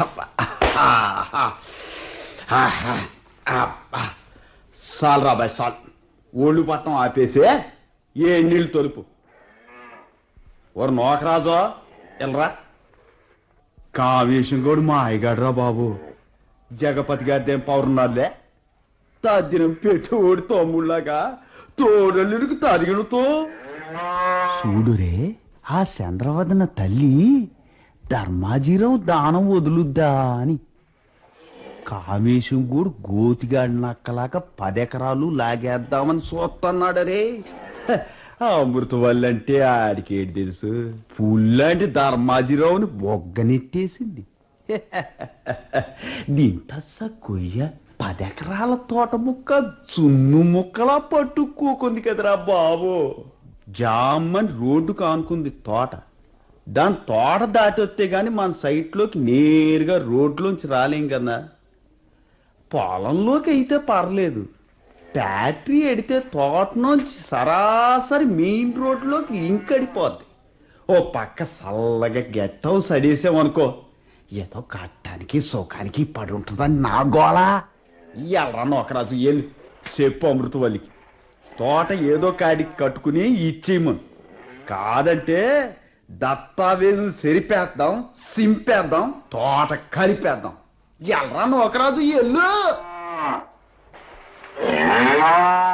సాల్ రాబాయ్ సాల్ ఒళ్ళు పట్టం ఆపేసే ఏ నీళ్ళు తొలుపు ఓరు నోకరాజో ఎల్రా కావేశం కూడా మా అయ్యగాడురా బాబు జగపతి గారిదేం పౌరున్నారులే తద్దినం పెట్టి ఓడి తమ్ముళ్ళగా తోడల్లుడికి తరిగినతో చూడురే ఆ చంద్రవదన తల్లి ధర్మాజీరావు దానం వదులుద్దా అని కామేశం కూడా గోతిగాడి నక్కలాగా పదెకరాలు లాగేద్దామని చూస్తున్నాడరే హ, ఆ అమృతవల్లంటే ఆడికేటి తెలుసు పుల్లాంటి ధర్మాజీరావుని బొగ్గనెట్టేసింది దీంతస్స కొయ్య పదెకరాల తోట ముక్క జున్ను ముక్కలా పట్టుకోకుంది కదరా బాబు జామ్మని రోడ్డు కానుకుంది తోట దాని తోట దాటి వస్తే గాని మన సైట్లోకి నేరుగా రోడ్లోంచి రాలేం కదా పొలంలోకి అయితే పర్లేదు ఫ్యాక్టరీ ఎడితే తోట నుంచి సరాసరి మెయిన్ రోడ్లోకి లింక్ అడిపోద్ది ఓ పక్క చల్లగా గెట్ హౌస్ అడేసామనుకో ఏదో కట్టడానికి సుఖానికి పడి ఉంటుందని నా గోళ ఎల్రా నోకరాజు ఎల్లు చెప్పు అమృతవల్లికి తోట ఏదో కాడికి కట్టుకుని ఇచ్చేయమను కాదంటే దత్తావేలు సెరిపేద్దాం సింపేద్దాం తోట కలిపేద్దాం ఎల్రా నోకరాజు ఎల్లు